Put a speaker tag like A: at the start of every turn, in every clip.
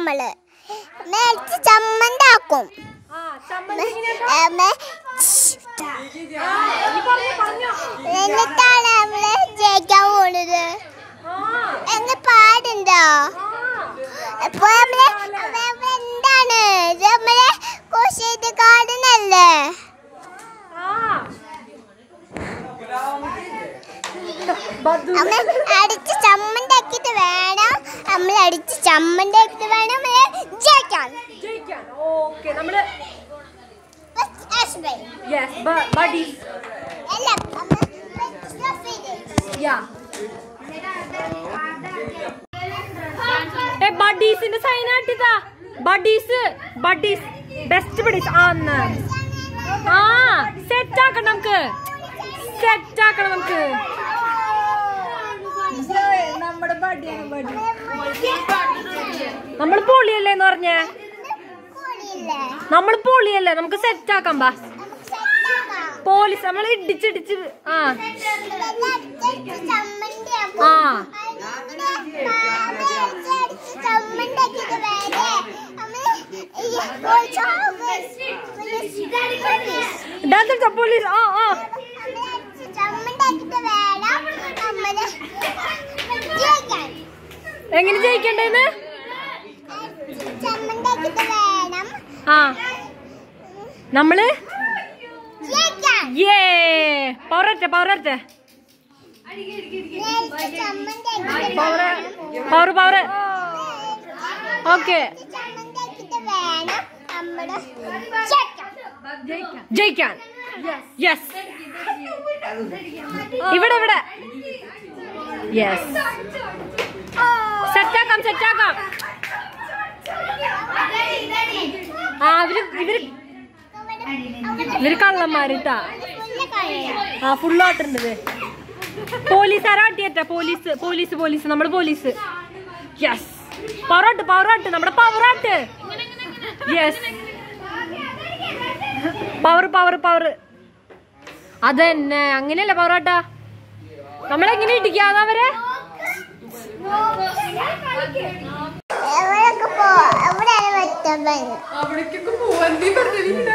A: നമ്മള് മേടിച്ച് ചമ്മന്താക്കും
B: ആ ചമ്മന്തി ഇങ്ങനെ
A: അമ്മ
B: ആ, നീ പറഞ്ഞോ പറഞ്ഞോ
A: എന്നിട്ടാണ് നമ്മള് ജയിക്കാൻ പോണത്
B: ആ
A: എങ്ങനെ പാടുണ്ടോ
B: ആ
A: അപ്പൊ നമ്മള് നമ്മള് എന്താണ് ഇത് നമ്മളെ കുശിത് കാടുന്നല്ലേ
B: ആ ബദ്ദു
A: നമ്മൾ അടിച്ച് ചമ്മന്താക്കിയിട്ട് വേണം നമ്മൾ അടിച്ച് ചമ്മന്താക്കിയിട്ട് വേണം നമ്മള് ജയിക്കാൻ
B: ജയിക്കാൻ ഓക്കെ നമ്മള്
A: Let's ask me.
B: Yes buddies
A: അല്ല നമ്മൾ let's finish.
B: യാ ഏ ബഡീസിന്റെ സൈൻ ആട്ടിതാ ബഡീസ് ബഡീസ് ബെസ്റ്റ് ബഡീസ് ആ എന്നാ ആ സെറ്റ് ആക്കണം നമുക്ക് സെറ്റ് ആക്കണം നമുക്ക്
C: നമ്മുടെ ബഡിയാണ് ബഡി
B: നമ്മൾ പൊളിയല്ലേ എന്ന് പറഞ്ഞേ
A: കൂടിയില്ലേ?
B: നമ്മൾ പൊളിയല്ലേ നമുക്ക് സെറ്റ് ആക്കാം ബാ
A: നമുക്ക് set ആക്കാം.
B: പോലീസ് നമ്മൾ ഇടിച്ചിടിച്ച് ആ
A: ഇതെല്ലാം അടിച്ച് ചമ്മന്തിയാക്കും.
B: ആ
A: അതിങ്ങനെ മാവ് അടിച്ച് അടിച്ച് ചമ്മന്തിയാക്കിയിട്ട് വേണ്ടേ? നമ്മള് ഈ പോലീസ് പോലീസ്
B: ഡാൻസ് പോലീസ് ആ ആ
A: നമ്മള് അടിച്ച് ചമ്മന്തിയാക്കിയിട്ട് വേണം നമ്മള് ജയിക്കാൻ.
B: എങ്ങനെ ജയിക്കണ്ടേന്ന്
A: അടിച്ച് ചമ്മന്തിയാക്കിയിട്ട് വേണം
B: ആ നമ്മള്
A: ജയിക്കാൻ.
B: ഏ പവറട്ടെ പവറട്ടെ
A: അടിച്ച് ചമ്മന്തിയാക്കിയിട്ട്
B: പവർ
A: വേണം
B: പവർ പവർ ഓക്കെ
A: ചമ്മന്തിയാക്കിയിട്ട് വേണം നമ്മള് ജയിക്കാൻ.
B: ജയിക്കാൻ യെസ് ഇവിടെ ഇവിടെ യെസ് സെറ്റാക്കാം സെറ്റാക്കാം ആ ഇവര് ഇവര് ഇവര് കള്ളന്മാരിട്ടാ
A: ഫുള്ള് കളിയാ.
B: ആ ഫുള്ളാട്ടുണ്ട് പോലീസുകാരെ ആട്ടിയറ്റ പോലീസ് പോലീസ് പോലീസ് നമ്മുടെ പോലീസ് യെസ് പവറാട്ട് പവറാട്ട് നമ്മുടെ പവറാട്ട് യെസ് പവർ പവർ പവർ അതന്നെ അങ്ങനെയല്ല പവറാട്ടാ നമ്മളെങ്ങനെ ഇടിക്കാതെ അവരെ
A: എവിടെയൊക്കെ പോ എവിടെയാണ് വെച്ചവൻ
C: അവിടേക്കൊക്കെ പോവാൻ നീ പറഞ്ഞില്ല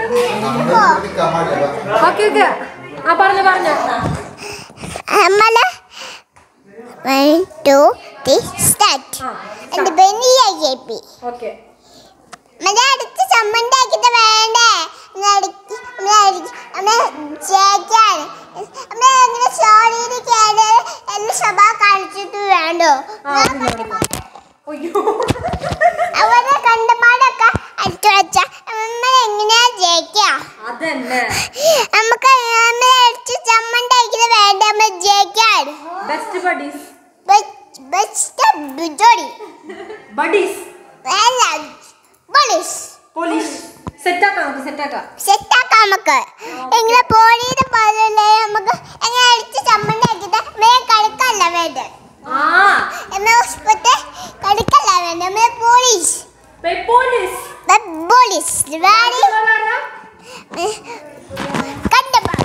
B: ഓക്കെ ഓക്കെ ആ പറഞ്ഞു പറഞ്ഞു
A: നമ്മള് വൺ ടു ത്രീ സ്റ്റാർട്ട്
B: ആ
A: എന്റെ ബെന്നിയ ജെ പി
B: ഓക്കെ
A: നമ്മളെ അടുത്ത് ചമ്മന്താക്കിട്ട് വേണ്ടേ നമ്മളെ അടുത്ത് നമ്മളെ അടുത്ത് നമ്മളെ ജയിക്കാൻ നമ്മളെ അങ്ങനെ സോറിയിൽ കേട് എല്ലാ സഭ കാണിച്ചിട്ട് വേണ്ടോ
B: ആ, ഉണ്ട്, ഉണ്ട്. അയ്യോ
A: അവരെ കണ്ടപാടൊക്കെ അടുത്ത് വെച്ച നമ്മൾ എങ്ങനെയാ ജയിക്കുക
B: അതന്നെ
A: നമുക്ക് നമ്മളെ അടുത്ത് ചമ്മന്താക്കിട്ട് വേണ്ട നമ്മൾ ജയിക്കാൻ
B: ബെസ്റ്റ് ബഡീസ്
A: ബെസ്റ്റ് ജോഡി
B: ബഡീസ്
A: അല്ല പോലീസ്
B: പോലീസ് സെറ്റാക്കാം നമുക്ക് സെറ്റാക്കാം
A: സെറ്റാക്കാം നമുക്ക് എങ്ങനെ പോലീസ് പോലല്ലേ നമുക്ക് എങ്ങനെ അടിച്ച് ചമ്മന്താക്കിട്ട് മേ കളിക്കല്ല വേണ്ട
B: ആ
A: എന്നെ ഹോസ്പിറ്റൽ കളിക്കല്ല വേണ്ട നമ്മളെ പോലീസ്
B: പേ- പോലീസ്
A: പോലീസ് വേറെ
B: ആരാ?
A: കണ്ടപ്പാ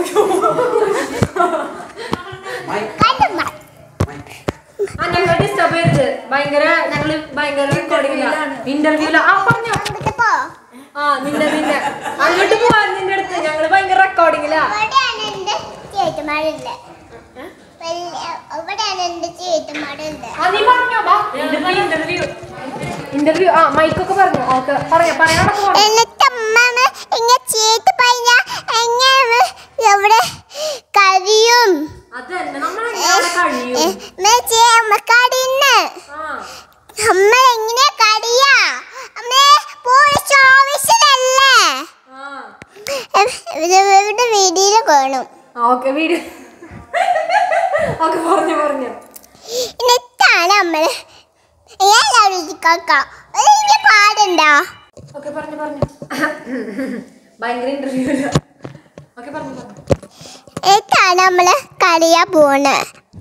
A: കണ്ടപ്പാ
B: ആ ഞങ്ങൾ ഡിസ്റ്റർബ് ചെയ്തത് ഭയങ്കര ഞങ്ങള് ഭയങ്കര റെക്കോർഡിംഗിലാണ് ഇന്റർവ്യൂല ആ പറഞ്ഞോ
A: അങ്ങോട്ട് പോ
B: ആ നിന്റെ നിന്റെ അങ്ങോട്ട് പോവാൻ നിന്റെ അടുത്ത് ഞങ്ങള് ഭയങ്കര റെക്കോർഡിംഗിലാ
A: ഇവിടെയാണ് എന്റെ ചേട്ടുമാരുള്ളത് ഇവിടെയാണ് എന്റെ ചേട്ടുമാരുള്ളത്
B: ആ നീ പറഞ്ഞോ ബാ ഇന്റർവ്യൂ ഇന്റർവ്യൂ ആ മൈക്കൊക്കെ പറഞ്ഞു ഓക്കെ പറയാ പറയാനൊക്കെ പറഞ്ഞു
A: എന്നിട്ട് അമ്മ ഇങ്ങനെ ചീത്ത പറഞ്ഞ എങ്ങനെ എവിടെ കഴിയും
B: അതന്നെ നമ്മൾ എങ്ങനെ കഴിയും
A: കടിന്ന്
B: ആ
A: അമ്മ എങ്ങനെ കടിയാ അമ്മ പോലീസ് ഓഫീസിലല്ലേ
B: ആ
A: ഇവിടെ വീഡിയോയിൽ കാണും
B: ആ ഓക്കെ വീഡിയോ ഓക്കെ പറഞ്ഞു പറഞ്ഞു
A: എന്നിട്ടാണ് നമ്മള് കേക്കാം പാടുണ്ടോ
B: ഓക്കെ പറഞ്ഞു പറഞ്ഞു ഭയങ്കര ഇന്റർവ്യൂ ഓക്കെ പറഞ്ഞു പറഞ്ഞു
A: എന്നിട്ടാണ് നമ്മള് കളിയാ പോണ്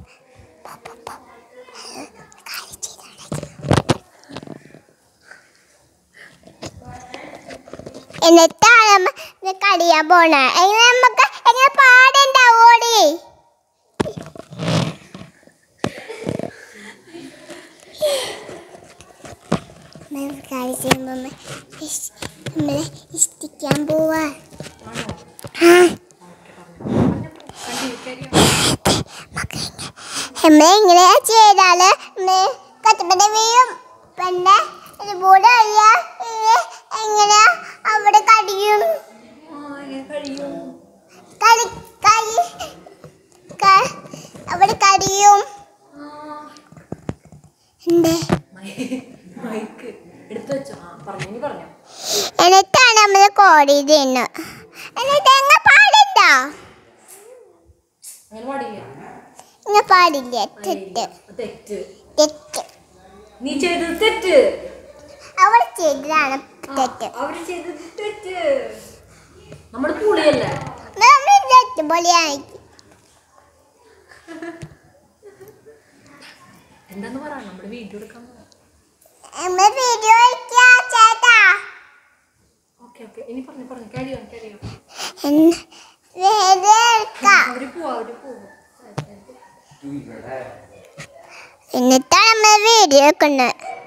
A: എന്നിട്ടാണ് നമ്മ കളിയാൻ പോണ എങ്ങനെ നമുക്ക് എങ്ങനെ പാടുണ്ടാവോടി നമ്മൾ കാര്യം ചെയ്യുമ്പോൾ നമ്മളെ ഇഷ്ടിക്കാൻ പോവാ ആ നമ്മളിങ്ങനെ ചെയ്താല് കത്തുമ്പന്റെ വീഴും പിന്നെ ഇതുപോലെ അറിയാ എങ്ങനെ അവിടെ കടിയും കടി കടി ക- അവിടെ കടിയും എന്തേ
B: മൈക്ക് എടുത്തു വെച്ചോ ആ പറഞ്ഞു ഇനി പറഞ്ഞോ
A: എന്നിട്ടാണ് നമ്മൾ കോടി തിന്നു എന്നിട്ട് എങ്ങ പാടില്ല
B: അങ്ങനെ പാടില്ല
A: ഇങ്ങ പാടില്ല തെറ്റ്
B: തെറ്റ്
A: തെറ്റ്
B: നീ ചെയ്തത് തെറ്റ്
A: അവിടെ ചെയ്തതാണ് തെറ്റ്
B: അവര് ചെയ്തത് തെറ്റ് നമ്മുടെ പുളിയല്ലേ
A: നമ്മൾ തെറ്റ് പോലെയാണ്
B: എന്താന്ന് പറ നമ്മുടെ വീഡിയോ എടുക്കാൻ പോവാ
A: നമ്മൾ വീഡിയോ എടുക്കുക ചേട്ടാ
B: ഓക്കെ ഓക്കെ ഇനി പറഞ്ഞു പറഞ്ഞു കഴിയോ കഴിയോ
A: എന്ന് വേറെ എടുക്കാം
B: അവര് പോവാ അവര് പോവാ
A: എന്നിട്ടാണ് നമ്മൾ വീഡിയോ എടുക്കുന്നത്